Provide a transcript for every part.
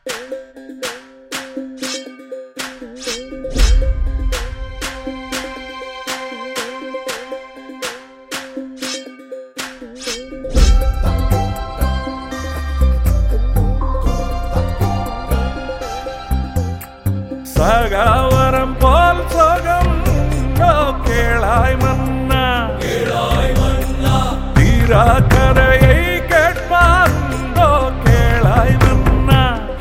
சகாவரம் போல் சொகம் ஓ கேளாய் மன்னா தீரா கதையை கேட்பார்ந்தோ கேளாய் மன்னா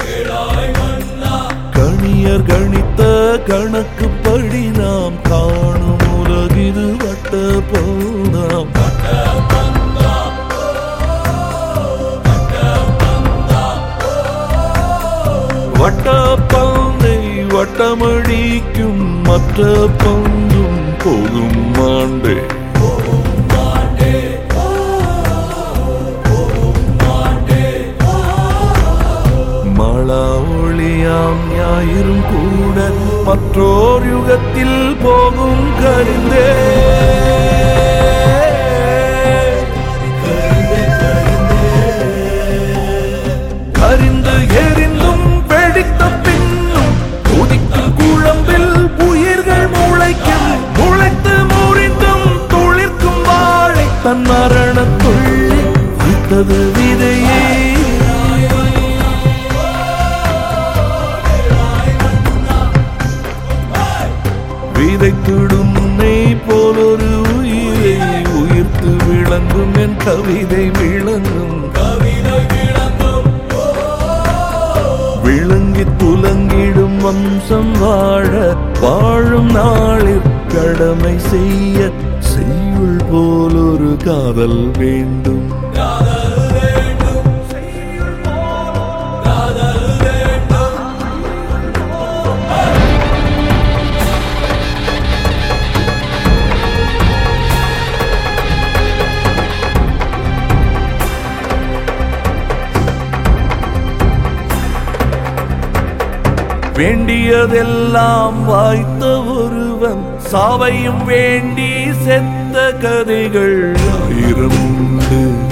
கணியர் கணித்த கணக்குப்படி நாம் காணும் உலகிது வட்ட போதாம் வட்ட பந்தை வட்டமடிக்கும் மற்ற பந்தும் போகும் ஆண்டே மழா ஒளியாம் ஞாயிறும் கூட மற்றோர் யுகத்தில் போகும் கருந்தே கரிந்து எரிந்தும் வெடித்த பின்னும் கொதிக்கும் குழம்பில் உயிர்கள் முளைக்கும் முளைத்து முறிந்தும் துளிர்க்கும் வாழை தன் மரணத்துள்ளி விட்டது விதையே விதைத்திடும் உன்னை போலொரு உயிரை உயிர்த்து விளங்கும் என் கவிதை விளங்கும் விளங்கி துலங்கிடும் வம்சம் வாழ வாழும் நாளில் கடமை செய்ய செய்யுள் போலொரு காதல் வேண்டும் வேண்டியதெல்லாம் வாய்த்த ஒருவன் சாவையும் வேண்டி செத்த கதைகள் ஆயிரம் உண்டு